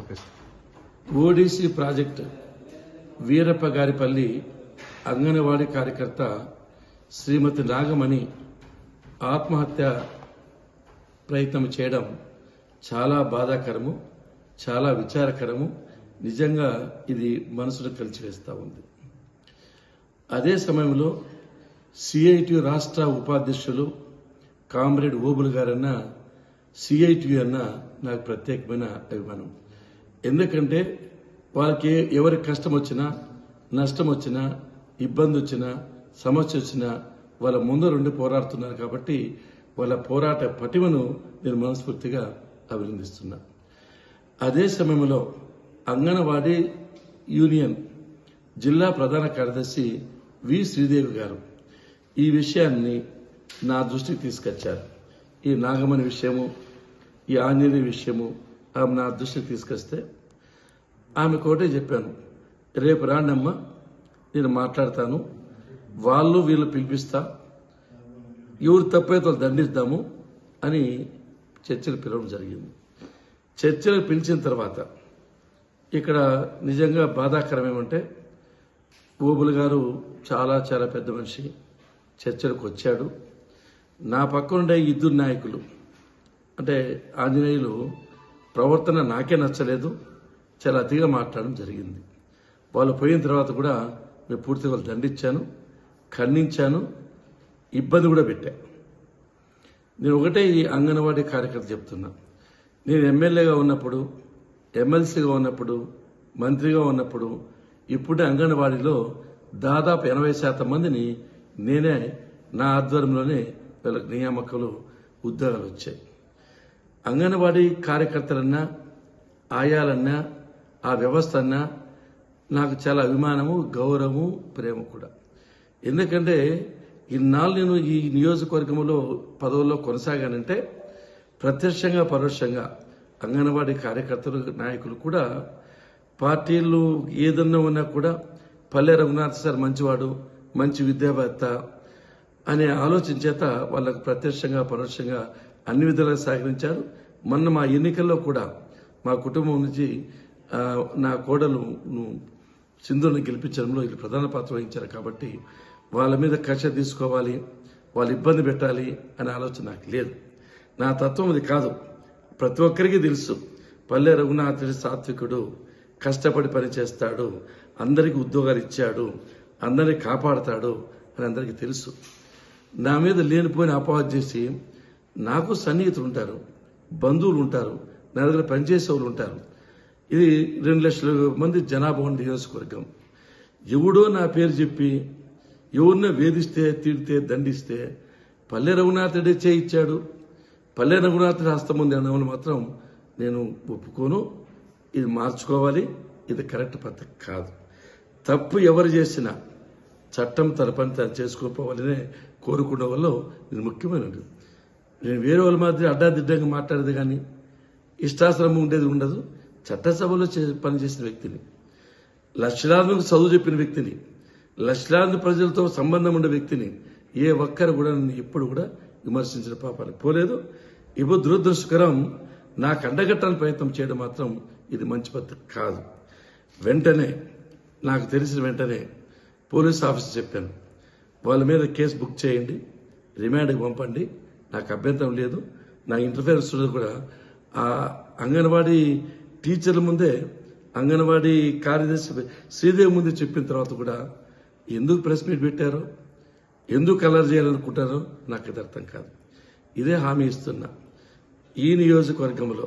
okay sir ODC project Veerappa Garipalli anganwadi కార్యకర్త శ్రీమతి నాగమణి ఆత్మహత్య ప్రయత్నం చేయడం చాలా బాధాకరము చాలా విచారకరము నిజంగా ఇది మనసును కలిచివేస్తూ ఉంది అదే సమయంలో సిఐటి రాష్ట్ర ఉపాధ్యక్షులు కామ్రేడ్ ఓబుల్ గారన్న సిఐటి అన్న నాకు ప్రత్యేకమైన అభిమానం ఎందుకంటే వాళ్ళకి ఏ- ఎవరి కష్టం వచ్చినా నష్టం వచ్చినా ఇబ్బంది వచ్చినా సమస్య వచ్చినా వాళ్ళ ముందరుండి పోరాడుతున్నారు కాబట్టి వాళ్ళ పోరాట పటిమను నేను మనస్ఫూర్తిగా అభినందిస్తున్నా అదే సమయంలో అంగన్వాడీ యూనియన్ జిల్లా ప్రధాన కార్యదర్శి వి శ్రీదేవి గారు ఈ విషయాన్ని నా దృష్టికి తీసుకొచ్చారు ఈ నాగమణి విషయము ఈ ఆంజనేయ విషయము ఆమె నా దృష్టికి తీసుకొస్తే ఆమె కోటే చెప్పాను రేపు రాండమ్మ నేను మాట్లాడతాను వాళ్ళు వీళ్ళు పిలిపిస్తా ఎవరు తప్పైతే వాళ్ళు దండిస్తాము అని చర్చలు పిలవడం జరిగింది చర్చలు పిలిచిన తర్వాత ఇక్కడ నిజంగా బాధాకరం ఏమంటే ఓబుల్ గారు చాలా చాలా పెద్ద మనిషి చర్చలకు వచ్చాడు నా పక్కనుండే ఇద్దరు నాయకులు అంటే ఆంజనేయులు ప్రవర్తన నాకే నచ్చలేదు చాలా అతిగా మాట్లాడడం జరిగింది వాళ్ళు పోయిన తర్వాత కూడా నేను పూర్తిగా వాళ్ళు దండించాను ఖండించాను ఇబ్బంది కూడా పెట్టా నేను ఒకటే ఈ అంగన్వాడీ కార్యకర్త చెప్తున్నా నేను ఎమ్మెల్యేగా ఉన్నప్పుడు ఎమ్మెల్సీగా ఉన్నప్పుడు మంత్రిగా ఉన్నప్పుడు ఇప్పుడే అంగన్వాడీలో దాదాపు ఎనభై శాతం మందిని నేనే నా ఆధ్వర్యంలోనే వీళ్ళకి నియామకాలు ఉద్యోగాలు వచ్చాయి అంగన్వాడీ కార్యకర్తలన్నా ఆయాలన్నా ఆ వ్యవస్థ అన్నా నాకు చాలా అభిమానము గౌరవము ప్రేమ కూడా ఎందుకంటే ఇన్నాళ్ళు నేను ఈ నియోజకవర్గంలో పదవుల్లో కొనసాగానంటే ప్రత్యక్షంగా పరోక్షంగా అంగన్వాడీ కార్యకర్తలు నాయకులు కూడా పార్టీలు ఏదన్నా ఉన్నా కూడా పల్లె రఘునాథ్ సార్ మంచివాడు మంచి విద్యావేత్త అనే ఆలోచన చేత వాళ్ళకు ప్రత్యక్షంగా పరోక్షంగా అన్ని విధాలుగా సహకరించారు మొన్న మా ఎన్నికల్లో కూడా మా కుటుంబం నుంచి ఆ, నా కోడలు సింధుని గెలిపించడంలో వీళ్ళు ప్రధాన పాత్ర వహించారు కాబట్టి వాళ్ళ మీద కక్ష తీసుకోవాలి వాళ్ళు ఇబ్బంది పెట్టాలి అనే ఆలోచన నాకు లేదు నా తత్వం అది కాదు ప్రతి ఒక్కరికి తెలుసు పల్లె రఘునాథుడి సాత్వికుడు కష్టపడి పని చేస్తాడు అందరికి ఉద్యోగాలు ఇచ్చాడు అందరిని కాపాడతాడు అని అందరికీ తెలుసు నా మీద లేనిపోయిన అపవాదం చేసి నాకు సన్నిహితులు ఉంటారు బంధువులు ఉంటారు నా దగ్గర పనిచేసే వాళ్ళు ఉంటారు ఇది రెండు లక్షల మంది జనాభా ఉన్న నియోజకవర్గం ఎవడో నా పేరు చెప్పి ఎవరినో వేధిస్తే తిడితే దండిస్తే పల్లె రఘునాథుడే చేయించాడు పల్లె రఘునాథుడి హస్తం ఉంది అన్నవాళ్ళు మాత్రం నేను ఒప్పుకోను ఇది మార్చుకోవాలి ఇది కరెక్ట్ పద్ధతి కాదు తప్పు ఎవరు చేసినా చట్టం తన పని తను చేసుకోపోవాలనే కోరుకున్న వాళ్ళు ఇది ముఖ్యమైనది నేను వేరే వాళ్ళ మాదిరి అడ్డాదిడ్డంగా మాట్లాడేది కానీ ఇష్టాశ్రమం ఉండేది ఉండదు చట్టసభలో చే- పనిచేసిన వ్యక్తిని లక్షలాది మందికి చదువు చెప్పిన వ్యక్తిని లక్షలాది ప్రజలతో సంబంధం ఉండే వ్యక్తిని ఏ ఒక్కరు కూడా నన్ను ఎప్పుడు కూడా విమర్శించిన పాపానికి పోలేదు ఇప్పుడు దురదృష్టకరం నాకు అండగట్టాలని ప్రయత్నం చేయడం మాత్రం ఇది మంచి పద్ధతి కాదు వెంటనే నాకు తెలిసిన వెంటనే పోలీస్ ఆఫీసర్ చెప్పాను వాళ్ళ మీద కేసు బుక్ చేయండి రిమాండ్కి పంపండి నాకు అభ్యంతరం లేదు నా ఇంటర్ఫిరెన్స్ ఉండదు కూడా ఆ అంగన్వాడీ టీచర్ల ముందే అంగన్వాడీ కార్యదర్శి శ్రీదేవి ముందే చెప్పిన తర్వాత కూడా ఎందుకు ప్రెస్ మీట్ పెట్టారో ఎందుకు కలర్ చేయాలనుకుంటారో నాకు ఇది అర్థం కాదు ఇదే హామీ ఇస్తున్నా ఈ నియోజకవర్గంలో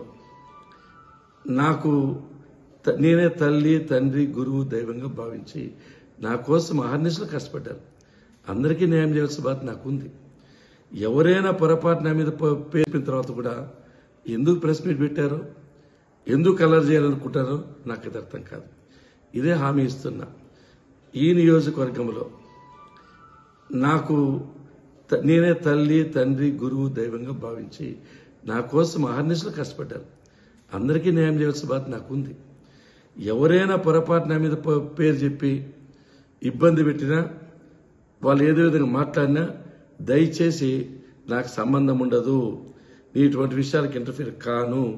నాకు త- నేనే తల్లి తండ్రి గురువు దైవంగా భావించి నా కోసం అహర్నిశలు కష్టపడ్డారు అందరికీ న్యాయం చేయాల్సిన బాధ్యత నాకుంది ఎవరైనా పొరపాటు నా మీద ప- పేర్పిన తర్వాత కూడా ఎందుకు ప్రెస్ మీట్ పెట్టారో ఎందుకు కలర్ చేయాలనుకుంటారో నాకు ఇది అర్థం కాదు ఇదే హామీ ఇస్తున్నా ఈ నియోజకవర్గంలో నాకు త- నేనే తల్లి తండ్రి గురువు దైవంగా భావించి నా కోసం అహర్నిశలు కష్టపడ్డారు అందరికీ న్యాయం చేయాల్సిన బాధ్యత నాకుంది ఎవరైనా పొరపాటు నా మీద ప- పేరు చెప్పి ఇబ్బంది పెట్టినా వాళ్ళు ఏదో విధంగా మాట్లాడినా దయచేసి నాకు సంబంధం ఉండదు నీ ఇటువంటి విషయాలకు ఇంటర్ఫీర్ కాను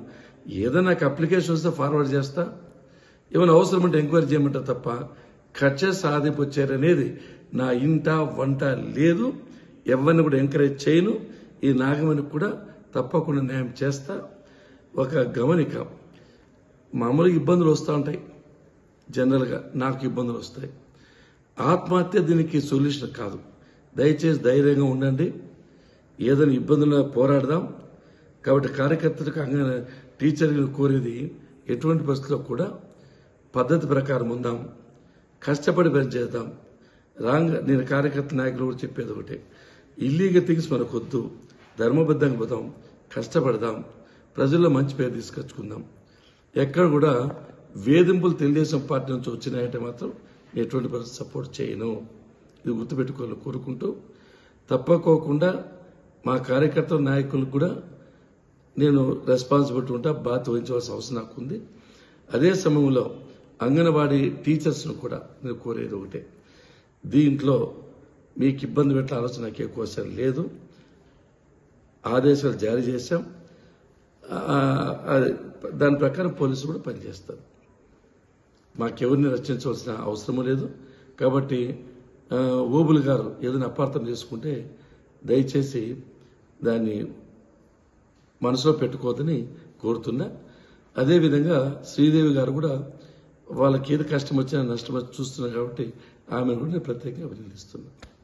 ఏదైనా నాకు అప్లికేషన్ వస్తే ఫార్వర్డ్ చేస్తా ఏమైనా అవసరం ఉంటే ఎంక్వైరీ చేయమంటా తప్ప కక్ష సాధింపు వచ్చారనేది నా ఇంట వంట లేదు ఎవరిని కూడా ఎంకరేజ్ చేయను ఈ నాగమణికి కూడా తప్పకుండా న్యాయం చేస్తా ఒక గమనిక మామూలుగా ఇబ్బందులు వస్తూ ఉంటాయి జనరల్గా నాకు ఇబ్బందులు వస్తాయి ఆత్మహత్య దీనికి సొల్యూషన్ కాదు దయచేసి ధైర్యంగా ఉండండి ఏదైనా ఇబ్బందులు పోరాడదాం కాబట్టి కార్యకర్తలకు అంగ టీచర్లను కోరేది ఎటువంటి పరిస్థితుల్లో కూడా పద్ధతి ప్రకారం ఉందాం కష్టపడి పని చేద్దాం రాంగ్ నేను కార్యకర్త నాయకులు కూడా చెప్పేది ఒకటే ఇల్లీగల్ థింగ్స్ మనకొద్దు ధర్మబద్ధంగా పోదాం కష్టపడదాం ప్రజల్లో మంచి పేరు తీసుకొచ్చుకుందాం ఎక్కడ కూడా వేధింపులు తెలుగుదేశం పార్టీ నుంచి వచ్చినాయంటే మాత్రం నేను ఎటువంటి పరిస్థితి సపోర్ట్ చేయను ఇది గుర్తుపెట్టుకోవాలని కోరుకుంటూ తప్పకోకుండా మా కార్యకర్త నాయకులకు కూడా నేను రెస్పాన్సిబిలిటీ ఉంటా బాధ్యత వహించవలసిన అవసరం నాకు ఉంది అదే సమయంలో అంగన్వాడీ టీచర్స్ను కూడా నేను కోరేది ఒకటే దీంట్లో మీకు ఇబ్బంది పెట్టే ఆలోచన నాకు ఎక్కువ అవసరం లేదు ఆదేశాలు జారీ చేశాం ఆ, అది దాని ప్రకారం పోలీసులు కూడా పనిచేస్తారు మాకెవరిని రక్షించవలసిన అవసరం లేదు కాబట్టి ఆ, ఓబుల్ గారు ఏదైనా అపార్థం చేసుకుంటే దయచేసి దాన్ని మనసులో పెట్టుకోవద్దని కోరుతున్నా అదేవిధంగా శ్రీదేవి గారు కూడా వాళ్ళకి ఏది కష్టం వచ్చినా నష్టం వచ్చి చూస్తున్నారు కాబట్టి ఆమెను కూడా నేను ప్రత్యేకంగా అభినందిస్తున్నాను